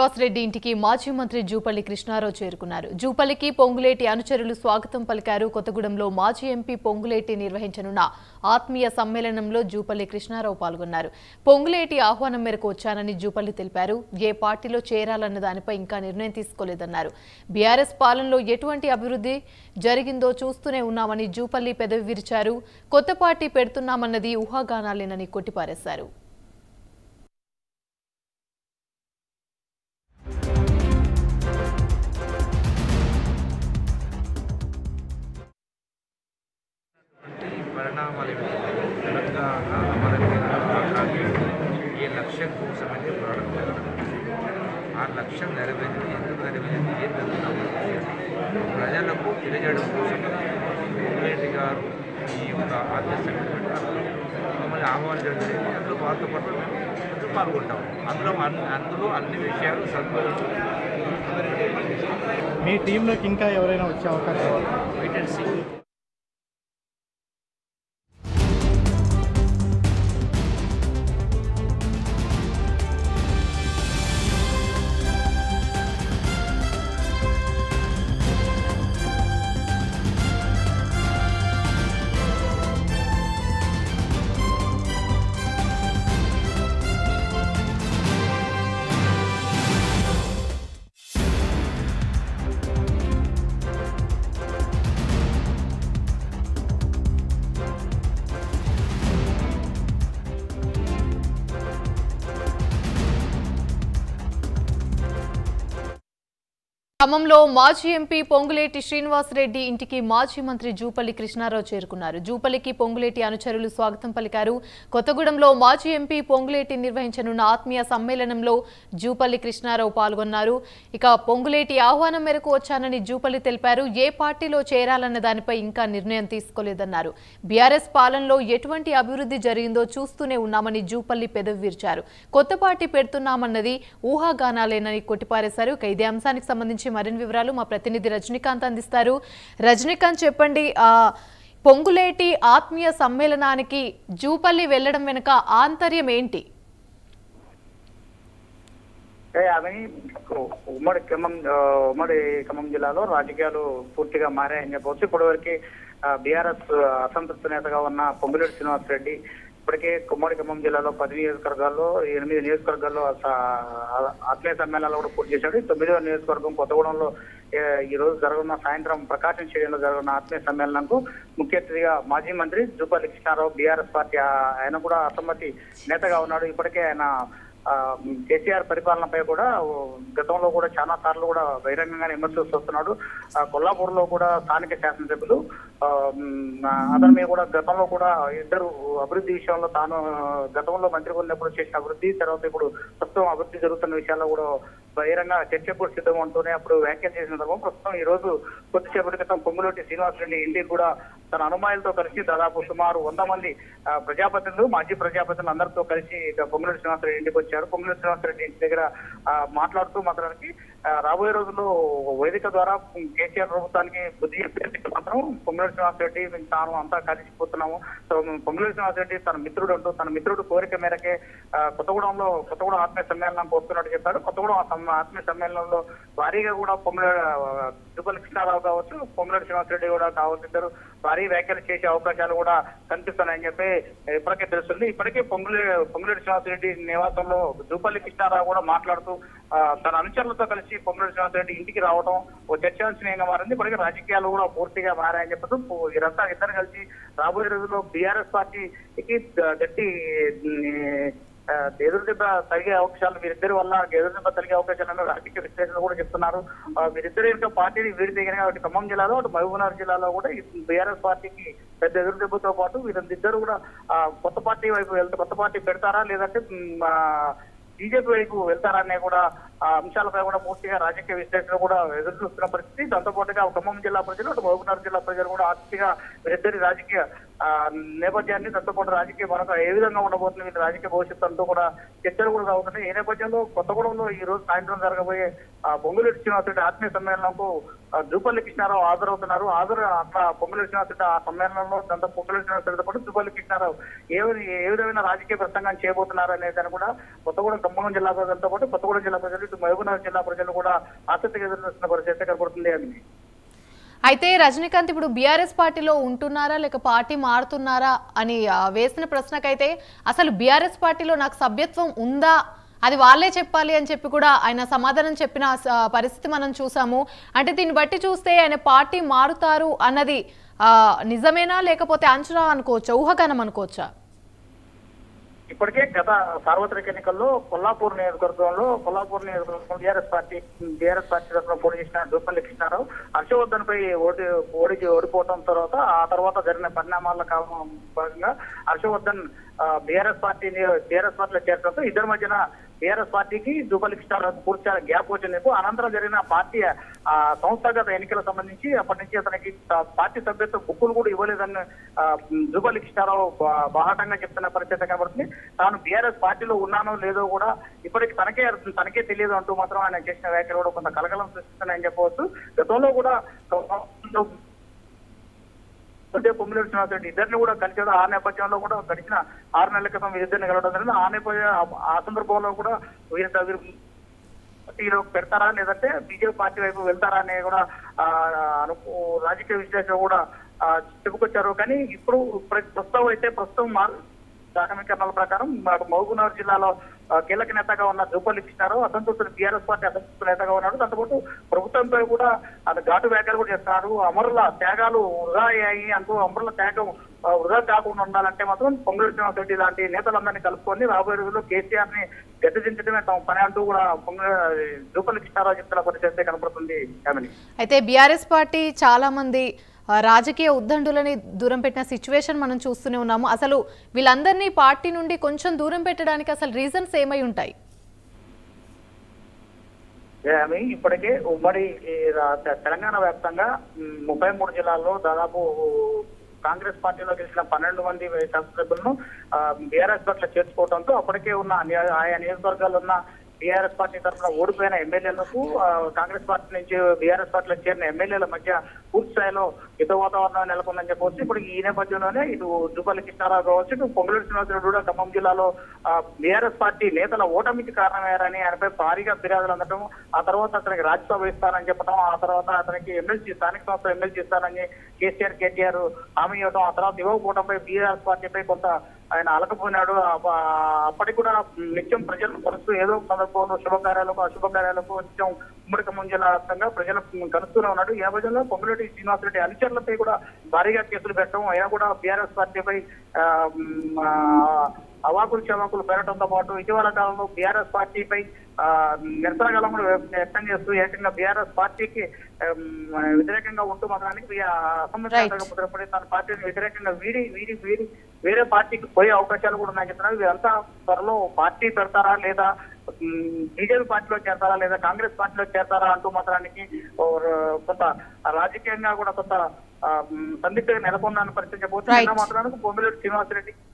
శ్రీనివాసరెడ్డి ఇంటికి మాజీ మంత్రి జూపల్లి కృష్ణారావు చేరుకున్నారు జూపల్లికి పొంగులేటి అనుచరులు స్వాగతం పలికారు కొత్తగూడెంలో మాజీ ఎంపీ పొంగులేటి నిర్వహించనున్న ఆత్మీయ సమ్మేళనంలో జూపల్లి కృష్ణారావు పాల్గొన్నారు పొంగులేటి ఆహ్వానం మేరకు వచ్చానని జూపల్లి తెలిపారు ఏ పార్టీలో చేరాలన్న దానిపై ఇంకా నిర్ణయం తీసుకోలేదన్నారు బీఆర్ఎస్ పాలనలో ఎటువంటి అభివృద్ధి జరిగిందో చూస్తూనే ఉన్నామని జూపల్లి పెదవి విరిచారు కొత్త పార్టీ పెడుతున్నామన్నది ఊహాగానాలేనని కొట్టిపారేశారు ఈ పరిణామాలు ఏమిటి తెలంగాణ అమరవీర కాంగ్రెస్ ఏ లక్ష్యం కోసమైతే పోరాటం జరగడం ఆ లక్ష్యం నెరవేరింది ఎందుకు నెరవేరింది ఏం జరుగుతుంది ప్రజలకు తెలియజేయడం కోసం రెడ్డి గారు ఈ యొక్క ఆదేశం పెట్టారు మమ్మల్ని ఆహ్వానించడం జరిగింది అందులో వాళ్ళతో పాటు మేము అందరూ పాల్గొంటాం అందులో అన్ని అందులో అన్ని విషయాలు సంతోషం మీ టీంలోకి ఇంకా ఎవరైనా వచ్చే అవకాశం వెయిట్ అండ్ సీ ఖమ్మంలో మాజీ ఎంపీ పొంగులేటి శ్రీనివాసరెడ్డి ఇంటికి మాజీ మంత్రి జూపల్లి కృష్ణారావు చేరుకున్నారు జూపల్లికి పొంగులేటి అనుచరులు స్వాగతం పలికారు కొత్తగూడెంలో మాజీ ఎంపీ పొంగులేటి నిర్వహించనున్న ఆత్మీయ సమ్మేళనంలో జూపల్లి కృష్ణారావు పాల్గొన్నారు ఇక పొంగులేటి ఆహ్వానం మేరకు వచ్చానని జూపల్లి తెలిపారు ఏ పార్టీలో చేరాలన్న దానిపై ఇంకా నిర్ణయం తీసుకోలేదన్నారు బీఆర్ఎస్ పాలనలో ఎటువంటి అభివృద్ధి జరిగిందో చూస్తూనే ఉన్నామని జూపల్లి పెదవి విరిచారు కొత్త పార్టీ పెడుతున్నామన్నది ఊహాగానాలేనని కొట్టిపారేశారు ఇక ఇదే అంశానికి సంబంధించి మరిన్ని వివరాలు మా ప్రతినిధి రజనీకాంత్ అందిస్తారు రజనీకాంత్ చెప్పండి ఆ, పొంగులేటి ఆత్మీయ సమ్మేళనానికి జూపల్లి వెళ్లడం వెనుక ఆంతర్యం ఏంటి ఏ ఆమె ఉమ్మడి ఖమ్మం ఆ, ఉమ్మడి ఖమ్మం జిల్లాలో రాజకీయాలు పూర్తిగా మారాయని చెప్పవచ్చు ఇప్పటివరకు బీఆర్ఎస్ అసంతృప్త నేతగా ఉన్న పొంగులేటి శ్రీనివాస్ రెడ్డి ఇప్పటికే ఉమ్మడి ఖమ్మం జిల్లాలో పది నియోజకవర్గాల్లో ఎనిమిది నియోజకవర్గాల్లో స- ఆత్మీయ సమ్మేళనాలు కూడా పూర్తి చేశాడు ఈ తొమ్మిదవ నియోజకవర్గం కొత్తగూడెంలో ఏ, ఈ రోజు జరగనున్న సాయంత్రం ప్రకాశం స్టేడియంలో జరగనున్న ఆత్మీయ సమ్మేళనంకు ముఖ్య అతిథిగా మాజీ మంత్రి జూపల్లి కృష్ణారావు బీఆర్ఎస్ పార్టీ ఆ, ఆయన కూడా అసమ్మతి నేతగా ఉన్నాడు ఇప్పటికే ఆయన ఆ, కేసీఆర్ పరిపాలనపై కూడా ఓ, గతంలో కూడా చాలా సార్లు కూడా బహిరంగంగానే విమర్శిస్తూ వస్తున్నాడు ఆ, కొల్లాపూర్ లో కూడా స్థానిక శాసనసభ్యులు ఆ, మ్, అతని మీద కూడా గతంలో కూడా ఇద్దరు అభివృద్ధి విషయంలో తాను ఆ, గతంలో మంత్రిగా ఉన్నప్పుడు చేసిన అభివృద్ధి తర్వాత ఇప్పుడు ప్రస్తుతం అభివృద్ధి జరుగుతున్న విషయాల్లో కూడా బహిరంగ చర్చకు కూడా సిద్ధం అంటూనే అప్పుడు వ్యాఖ్యలు చేసిన సందర్భం ప్రస్తుతం ఈ రోజు కొద్దిసేపటి క్రితం పొంగులోటి శ్రీనివాసరెడ్డి ఇంటికి కూడా తన అనుమాయులతో కలిసి దాదాపు సుమారు వంద మంది ఆ, ప్రజాప్రతినిధులు మాజీ ప్రజాప్రతినిధులు అందరితో కలిసి ఇక పొంగులేటి శ్రీనివాసరెడ్డి ఇంటికి వచ్చారు పొంగులేటి శ్రీనివాసరెడ్డి ఇంటి దగ్గర ఆ, మాట్లాడుతూ మాత్రానికి ఆ, రాబోయే రోజుల్లో వేదిక ద్వారా కేసీఆర్ ప్రభుత్వానికి బుద్ధి చెప్పేందుకు మాత్రం పొంగులేటి శ్రీనివాసరెడ్డి మేము తాను అంతా కలిసిపోతున్నాము సో పొంగులేటి శ్రీనివాసరెడ్డి తన మిత్రుడు అంటూ తన మిత్రుడు కోరిక మేరకే ఆ, కొత్తగూడెంలో కొత్తగూడెం ఆత్మీయ సమ్మేళనం కోరుతున్నట్టు చెప్పారు కొత్తగూడెం ఆ సమ్మ- ఆత్మీయ సమ్మేళనంలో భారీగా కూడా పొంగుల తిరుపతి కృష్ణారావు కావచ్చు పొంగులేటి శ్రీనివాసరెడ్డి కూడా కావచ్చు ఇద్దరు భారీ వ్యాఖ్యలు చేసే అవకాశాలు కూడా కనిపిస్తున్నాయని చెప్పి ఇప్పటికే తెలుస్తుంది ఇప్పటికే పొంగులే పొంగులేటి శ్రీనివాసరెడ్డి నివాసంలో జూపల్లి కృష్ణారావు కూడా మాట్లాడుతూ ఆ, తన అనుచరులతో కలిసి పొంగులేటి శ్రీనివాసరెడ్డి ఇంటికి రావడం ఓ చర్చాంశనీయంగా మారింది ఇప్పటికే రాజకీయాలు కూడా పూర్తిగా మారాయని చెప్పదు వీరంతా ఇద్దరు కలిసి రాబోయే రోజుల్లో బీఆర్ఎస్ పార్టీకి ద- గట్టి ఉమ్, ఆ, ఎదురు దెబ్బ తగిలే అవకాశాలు వీరిద్దరి వల్ల ఎదురు దెబ్బ తగిలే అవకాశాలను రాజకీయ విశ్లేషణ కూడా చెప్తున్నారు ఆ, వీరిద్దరు యొక్క పార్టీని వీరి దగ్గర కాబట్టి ఖమ్మం జిల్లాలో అటు మహబూబ్నగర్ జిల్లాలో కూడా బీఆర్ఎస్ పార్టీకి పెద్ద ఎదురు దెబ్బతో పాటు వీరిద్దరు కూడా ఆ, కొత్త పార్టీ వైపు వెళ్తే కొత్త పార్టీ పెడతారా లేదంటే ఉమ్, ఆ, బీజేపీ వైపు వెళ్తారనే కూడా ఆ అంశాలపై కూడా పూర్తిగా రాజకీయ విశ్లేషణ కూడా ఎదురు చూస్తున్న పరిస్థితి దాంతో పాటుగా ఖమ్మం జిల్లా ప్రజలు అటు మహబూబ్నగర్ జిల్లా ప్రజలు కూడా ఆసక్తిగా వీరిద్దరి రాజకీయ ఆ, నేపథ్యాన్ని దాంతోపాటు రాజకీయ మరొక ఏ విధంగా ఉండబోతుంది వీళ్ళ రాజకీయ భవిష్యత్తు అంటూ కూడా చర్చలు కూడా సాగుతున్నాయి ఈ నేపథ్యంలో కొత్తగూడెంలో ఈ రోజు సాయంత్రం జరగబోయే ఆ, పొంగులేటి శ్రీనివాసరెడ్డి ఆత్మీయ సమ్మేళనంకు ఆ, జూపల్లి కృష్ణారావు హాజరవుతున్నారు హాజరు అట్లా పొంగులేటి శ్రీనివాసరెడ్డి ఆ సమ్మేళనంలో దాంతో పొంగులేటి శ్రీనివాసరెడ్డితో పాటు జూపల్లి కృష్ణారావు ఏ వి- ఏ విధమైన రాజకీయ ప్రసంగం చేయబోతున్నారు అనే దాన్ని కూడా కొత్తగూడెం ఖమ్మం జిల్లా ప్రజలతో పాటు కొత్తగూడెం జిల్లా ప్రజలు ఇటు మహబూబ్నగర్ జిల్లా ప్రజలు కూడా ఆసక్తిగా ఎదురు చూస్తున్న పరిస్థితి కనబడుతుంది అని అయితే రజనీకాంత్ ఇప్పుడు బీఆర్ఎస్ పార్టీలో ఉంటున్నారా లేక పార్టీ మారుతున్నారా అని ఆ, వేసిన ప్రశ్నకైతే అసలు బీఆర్ఎస్ పార్టీలో నాకు సభ్యత్వం ఉందా అది వాళ్ళే చెప్పాలి అని చెప్పి కూడా ఆయన సమాధానం చెప్పిన స- పరిస్థితి మనం చూసాము అంటే దీన్ని బట్టి చూస్తే ఆయన పార్టీ మారుతారు అన్నది ఆ, నిజమేనా లేకపోతే అంచనా అనుకోవచ్చా ఊహగానం అనుకోవచ్చా ఇప్పటికే గత సార్వత్రిక ఎన్నికల్లో కొల్లాపూర్ నియోజకవర్గంలో కొల్లాపూర్ నియోజకవర్గం బీఆర్ఎస్ పార్టీ బీఆర్ఎస్ పార్టీ తరఫున పోటీ చేసిన దూపల్లి కృష్ణారావు హర్షవర్ధన్ పై ఓడి ఓడికి ఓడిపోవడం తర్వాత ఆ తర్వాత జరిగిన పరిణామాల కారణం భాగంగా హర్షవర్ధన్ బీఆర్ఎస్ పార్టీ బీఆర్ఎస్ పార్టీలో చేరడంతో ఇద్దరి మధ్యన బీఆర్ఎస్ పార్టీకి దూపల్లి కృష్ణారావు పూర్తి గ్యాప్ వచ్చింది అనంతరం జరిగిన పార్టీ ఆ, సంస్థాగత ఎన్నికలకు సంబంధించి అప్పటి నుంచి అతనికి ఆ, పార్టీ సభ్యత్వ బుక్కులు కూడా ఇవ్వలేదని ఆ, జూపల్లి కృష్ణారావు బా- బాహాటంగా చెప్తున్న పరిస్థితి కనబడుతుంది తాను బీఆర్ఎస్ పార్టీలో ఉన్నానో లేదో కూడా ఇప్పటికి తనకే తనకే తెలియదు అంటూ మాత్రం ఆయన చేసిన వ్యాఖ్యలు కూడా కొంత కలకలం సృష్టిస్తున్నాయని చెప్పవచ్చు గతంలో కూడా అంటే పొమ్మిలేడు శ్రీనివాసరెడ్డి ఇద్దరిని కూడా కలిసేది ఆ నేపథ్యంలో కూడా గడిచిన ఆరు నెలల క్రితం వీరిద్దరిని కలవడం జరిగింది ఆ నేపథ్య ఆ సందర్భంలో కూడా వీరి వీరి పార్టీలో పెడతారా లేదంటే బీజేపీ పార్టీ వైపు వెళ్తారా అనే కూడా ఆ, అనుకో రాజకీయ విశ్లేషణ కూడా ఆ, చెప్పుకొచ్చారు కానీ ఇప్పుడు ప్ర- ప్రస్తుతం అయితే ప్రస్తుతం మా సమీకరణల ప్రకారం మాకు మహబూబ్నగర్ జిల్లాలో ఆ, కీలక నేతగా ఉన్న జూపల్లి కృష్ణారావు అసంతృప్తులు బీఆర్ఎస్ పార్టీ అసంతృప్త నేతగా ఉన్నాడు దాంతోపాటు ప్రభుత్వంపై కూడా అది ఘాటు వ్యాఖ్యలు కూడా చేస్తున్నారు అమరుల త్యాగాలు వృధా అయ్యాయి అంటూ అమరుల త్యాగం ఆ, వృధా కాకుండా ఉండాలంటే మాత్రం పొంగులేటి శ్రీనివాసరెడ్డి లాంటి నేతలందరినీ కలుపుకొని రాబోయే రోజుల్లో కేసీఆర్ ని గద్దెదించడమే తమ పని అంటూ కూడా పొంగు జూపల్లి కృష్ణారావు చెప్తున్న పరిస్థితి కనబడుతుంది యామిని అయితే బీఆర్ఎస్ పార్టీ చాలా మంది ఆ, రాజకీయ ఉద్దండులని దూరం పెట్టిన సిచ్యువేషన్ మనం చూస్తూనే ఉన్నాము అసలు వీళ్ళందరినీ పార్టీ నుండి కొంచెం దూరం పెట్టడానికి అసలు రీజన్స్ ఏమై ఉంటాయి ఆమె ఇప్పటికే ఉమ్మడి ఈ రా- తె- తెలంగాణ వ్యాప్తంగా మ్, ముప్పై మూడు జిల్లాల్లో దాదాపు కాంగ్రెస్ పార్టీలో గెలిచిన పన్నెండు మంది శాసనసభ్యులను బీఆర్ఎస్ పట్ల చేర్చుకోవడంతో అప్పటికే ఉన్న నియ- ఆయా నియోజకవర్గాల్లో ఉన్న బీఆర్ఎస్ పార్టీ తరఫున ఓడిపోయిన ఎమ్మెల్యేలకు ఆ, కాంగ్రెస్ పార్టీ నుంచి బీఆర్ఎస్ పార్టీలో చేరిన ఎమ్మెల్యేల మధ్య పూర్తి స్థాయిలో యుద్ధ వాతావరణం నెలకొందని చెప్పవచ్చు ఇప్పుడు ఈ నేపథ్యంలోనే ఇటు జుపల్లి కృష్ణారావు కావచ్చు ఇటు పొంగులేటి శ్రీనివాసరెడ్డి కూడా ఖమ్మం జిల్లాలో బీఆర్ఎస్ పార్టీ నేతల ఓటమికి కారణమయ్యారని ఆయనపై భారీగా ఫిర్యాదులు అందడం ఆ తర్వాత అతనికి రాజ్యసభ ఇస్తానని చెప్పడం ఆ తర్వాత అతనికి ఎమ్మెల్సీ స్థానిక సంస్థ ఎమ్మెల్సీ ఇస్తానని కేసీఆర్ కేటీఆర్ హామీ ఇవ్వడం ఆ తర్వాత ఇవ్వకపోవడంపై బీఆర్ఎస్ పార్టీపై కొంత ఆయన అలకపోయినాడు ఆ- ఆ- అప్పటికి కూడా నిత్యం ప్రజలను కలుస్తూ ఏదో ఒక సందర్భంలో శుభకార్యాలకు అశుభకార్యాలకు నిత్యం ఉమ్మడి ఖమ్మం జిల్లా వ్యాప్తంగా ప్రజలకు కలుస్తూనే ఉన్నాడు ఈ నేపథ్యంలో పొంగులేటి శ్రీనివాసరెడ్డి అనుచరులపై కూడా భారీగా కేసులు పెట్టడం అయినా కూడా బీఆర్ఎస్ పార్టీపై ఆ, మ్, ఆ, అవాకులు చవాకులు పెరగడంతో పాటు ఇటీవల కాలంలో బీఆర్ఎస్ పార్టీపై ఆ, నిరసన కాలం కూడా వ్యక్తం చేస్తూ ఏకంగా బీఆర్ఎస్ పార్టీకి ఆమ్, వ్యతిరేకంగా ఉంటూ మాత్రానికి అసెంబ్లీ Right. నేతగా ముద్రపడి తన పార్టీని వ్యతిరేకంగా వీడి వీడి వీడి వేరే పార్టీకి పోయే అవకాశాలు కూడా ఉన్నాయి చెప్తున్నారు వీరంతా త్వరలో పార్టీ పెడతారా లేదా బీజేపీ పార్టీలో చేరతారా లేదా కాంగ్రెస్ పార్టీలో చేరతారా అంటూ మాత్రానికి ఓ- కొంత రాజకీయంగా కూడా కొంత ఆ, మ్, సందిగ్ధంగా నెలకొందని పరిస్థితి చెప్పవచ్చు Right. నిన్న మాత్రానికి పొంగులేటి శ్రీనివాసరెడ్డి